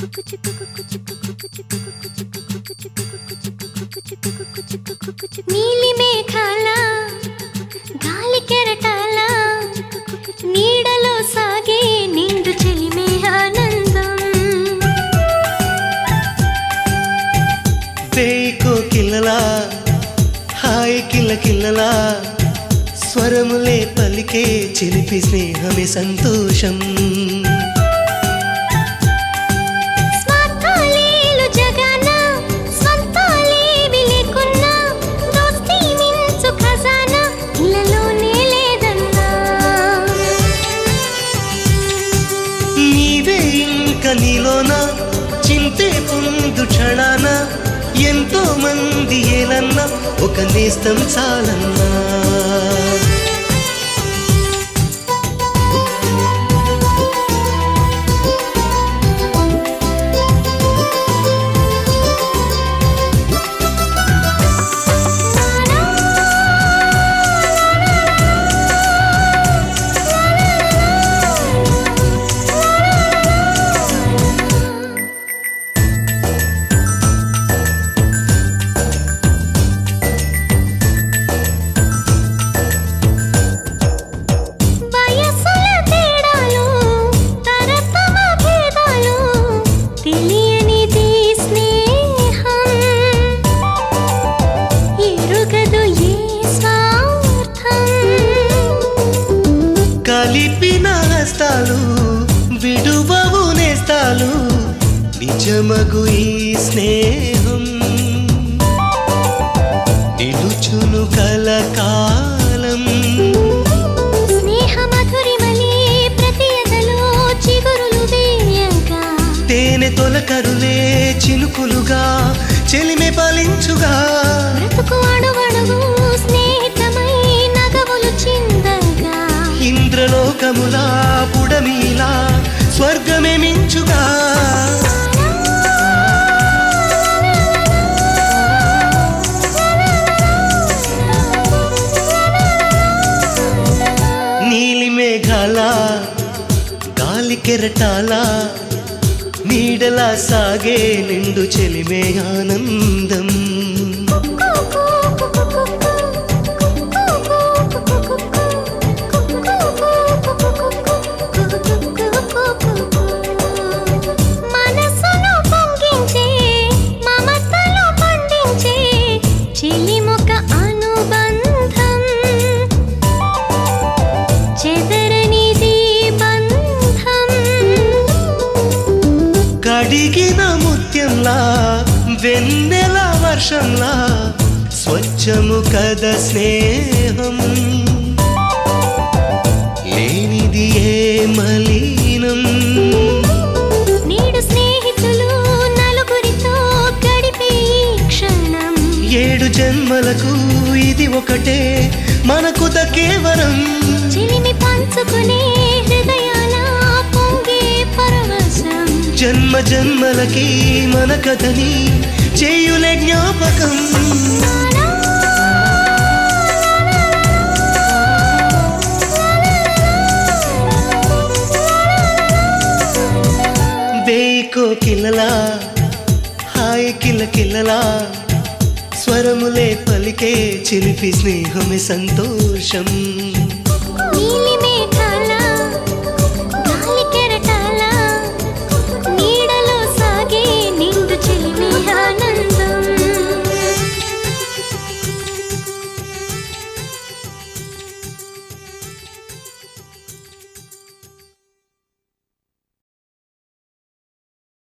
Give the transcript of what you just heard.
నీలి మేఘాల గాలి కెరటాల నీడలో సాగే నిండు చెలిమే ఆనందం వేయికో కిల్లలా హాయ్ కిల్ల కిల్లలా స్వరములే పలికే చిలిపి స్నేహమే సంతోషం స్వార్థాలేలు జగన స్వంతాలేవి లేకున్నా దోస్తీ మించు ఖజానా ఇళ్ళలోనే లేదన్నా నీవే ఇంక నీలోన చింతే పొందు క్షణాన ఎంతో మంది ఏలన్నా ఒక నేస్తం చాలన్నా వయసుల తేడాలు తరతమ భేదాలు తెలియనిది స్నేహం ఎరుగదు ఏ స్వార్థం కలిపిన హస్తాలు విడువవు నేస్తాలు నిజమగు ఈ స్నేహం నిలుచును కలకాలం స్నేహ మధురిమలే ప్రతి ఎదలో చిగురులు వేయగా తేనె తొలకరులే చినుకులుగా చెలిమె పాలించుగా బ్రతుకు అణువణువు స్నేహితమై నగవులు చిందగా ఇంద్రలోకములా పుడమిలా స్వర్గమే మించుగా నీలి మేఘాల గాలి కెరటాల నీడలా సాగే నిండు చెలిమే ఆనందం మనసును పొంగించే మమతలు పండించే చిలిముక అనుబంధం చెదరనిది బంధం కడిగిన ముత్యంలా వెన్నెల వర్షంలా స్వచ్ఛము కద స్నేహం లేనిది ఏ మలీనం నేడు స్నేహితులు నలుగురితో గడిపే ఈ క్షణం ఏడు జన్మలకు ఇది ఒకటే మనకు కేవలం చిలిమి పంచుకునే హృదయాల పొంగే పరవశం జన్మ జన్మలకి మన కథని చేయులే జ్ఞాపకం వేయికో కిల్లలా హాయ్ కిల్ల కిల్లలా స్వరములే పలికే చిలిపి స్నేహమే సంతోషం నీలి మేఘాల